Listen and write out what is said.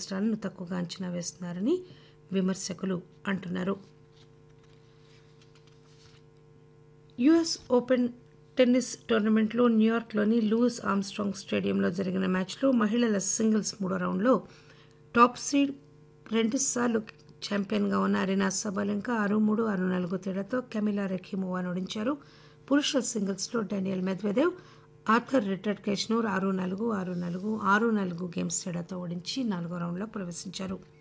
అవసరాలను తక్కువగా అంచనా వేస్తున్నారని విమర్శకులు అంటున్నారు యుఎస్ ఓపెన్ టెన్నిస్ టోర్నమెంట్లో న్యూయార్క్లోని లూయిస్ ఆమ్స్ట్రాంగ్ స్టేడియంలో జరిగిన మ్యాచ్లో మహిళల సింగిల్స్ మూడో రౌండ్లో టాప్ సీడ్ రెండుసార్లు ఛాంపియన్గా ఉన్న అరీనా సబాలెంకా ఆరు మూడు ఆరు నాలుగు తేడాతో కెమిలా రెఖీమోవాను ఓడించారు పురుషుల సింగిల్స్లో డానియల్ మెద్వెదేవ్ ఆర్థర్ రిటర్డ్ కేష్నూర్ ఆరు నాలుగు ఆరు నాలుగు ఆరు నాలుగు గేమ్స్ తేడాతో ఓడించి నాలుగో రౌండ్లో ప్రవేశించారు